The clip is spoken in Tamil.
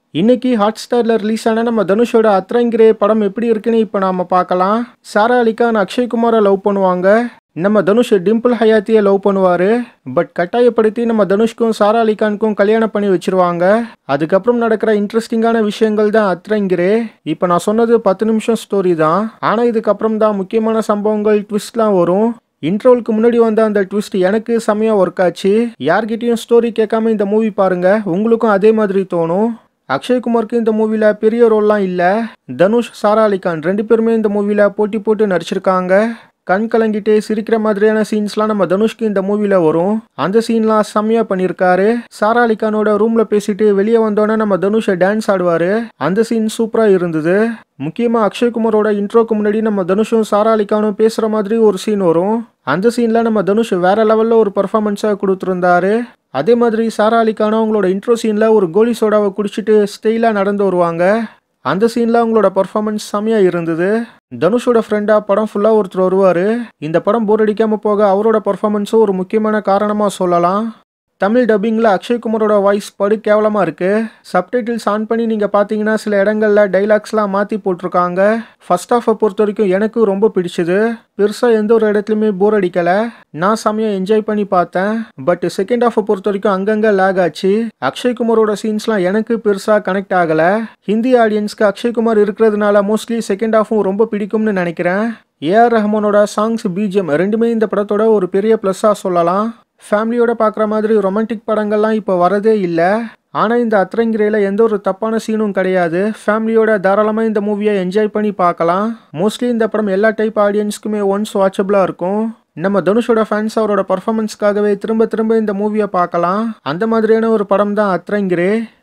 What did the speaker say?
இன்னைக்கு ஹாட் ஸ்டாரில் ரிலீஸ் ஆன நம்ம தனுஷோட அத்ரங்கிரே படம் எப்படி இருக்குன்னு இப்போ நாம பார்க்கலாம் சாரா அலிகான் அக்ஷய்குமாரை லவ் பண்ணுவாங்க நம்ம தனுஷ் டிம்பிள் ஹயாத்தியை லவ் பண்ணுவார் பட் கட்டாயப்படுத்தி நம்ம தனுஷ்க்கும் சாரா அலிகானுக்கும் கல்யாணம் பண்ணி வச்சிருவாங்க அதுக்கப்புறம் நடக்கிற இன்ட்ரெஸ்டிங்கான விஷயங்கள் தான் அத்ரங்கிரே இப்போ நான் சொன்னது பத்து நிமிஷம் ஸ்டோரி தான் ஆனால் இதுக்கப்புறம் தான் முக்கியமான சம்பவங்கள் ட்விஸ்ட்லாம் வரும் இன்ட்ரோலுக்கு முன்னாடி வந்த அந்த ட்விஸ்ட் எனக்கு செமையா ஒர்க் ஆச்சு யார்கிட்டயும் ஸ்டோரி கேட்காம இந்த மூவி பாருங்க உங்களுக்கும் அதே மாதிரி தோணும் அக்ஷய்குமாருக்கு இந்த மூவில பெரிய ரோல்லாம் இல்ல தனுஷ் சாரா அலிகான் ரெண்டு பேருமே இந்த மூவில போட்டி போட்டு நடிச்சிருக்காங்க கண் கலங்கிட்டே சிரிக்கிற மாதிரியான சீன்ஸ்லாம் நம்ம தனுஷ்க்கு இந்த மூவில வரும் அந்த சீன்லாம் செம்மையா பண்ணியிருக்காரு சாரா அலிகானோட ரூம்ல பேசிட்டு வெளியே வந்தோன்னே நம்ம தனுஷை டான்ஸ் ஆடுவாரு அந்த சீன் சூப்பரா இருந்தது முக்கியமா அக்ஷய்குமாரோட இன்ட்ரோக்கு முன்னாடி நம்ம தனுஷும் சாரா அலிகானும் பேசுற மாதிரி ஒரு சீன் வரும் அந்த சீன்ல நம்ம தனுஷ் வேற லெவல்ல ஒரு பர்ஃபார்மன்ஸா கொடுத்துருந்தாரு அதே மாதிரி சாரா அலிகானும் அவங்களோட இன்ட்ரோ சீன்ல ஒரு கோலி சோடாவை குடிச்சிட்டு ஸ்டைலா நடந்து வருவாங்க அந்த சீன்ல அவங்களோட பர்ஃபார்மன்ஸ் செம்மையா இருந்தது தனுஷோட ஃப்ரெண்டா படம் ஃபுல்லா ஒருத்தர் வருவாரு இந்த படம் போர் அடிக்காம போக அவரோட பர்ஃபார்மன்ஸும் ஒரு முக்கியமான காரணமா சொல்லலாம் தமிழ் டப்பிங்கில் அக்ஷய்குமாரோட வாய்ஸ் படு கேவலமாக இருக்குது சப்டைட்டில்ஸ் ஆன் பண்ணி நீங்கள் பார்த்தீங்கன்னா சில இடங்களில் டைலாக்ஸ்லாம் மாற்றி போட்டிருக்காங்க ஃபர்ஸ்ட் ஹாஃபை பொறுத்த வரைக்கும் எனக்கு ரொம்ப பிடிச்சது பெருசாக எந்த ஒரு இடத்துலையுமே போர் அடிக்கலை நான் செம்மையாக என்ஜாய் பண்ணி பார்த்தேன் பட் செகண்ட் ஹாஃபை பொறுத்த வரைக்கும் அங்கங்கே லேக் ஆச்சு அக்ஷய்குமாரோட சீன்ஸ்லாம் எனக்கு பெருசாக கனெக்ட் ஆகலை ஹிந்தி ஆடியன்ஸ்க்கு அக்ஷய்குமார் இருக்கிறதுனால மோஸ்ட்லி செகண்ட் ஹாஃபும் ரொம்ப பிடிக்கும்னு நினைக்கிறேன் ஏஆர் ரஹ்மானோட சாங்ஸ் பிஜிஎம் ரெண்டுமே இந்த படத்தோட ஒரு பெரிய ப்ளஸ்ஸாக சொல்லலாம் ஃபேமிலியோட பார்க்குற மாதிரி ரொமான்டிக் படங்கள்லாம் இப்போ வரதே இல்லை ஆனால் இந்த அத்ரங்கிரையில் எந்த ஒரு தப்பான சீனும் கிடையாது ஃபேமிலியோட தாராளமாக இந்த மூவியை என்ஜாய் பண்ணி பார்க்கலாம் மோஸ்ட்லி இந்த படம் எல்லா டைப் ஆடியன்ஸ்க்குமே ஒன்ஸ் வாட்சபிளாக இருக்கும் நம்ம தனுஷோட ஃபேன்ஸ் அவரோட பர்ஃபார்மன்ஸ்க்காகவே திரும்ப திரும்ப இந்த மூவியை பார்க்கலாம் அந்த மாதிரியான ஒரு படம் தான் அத்ரங்கிரே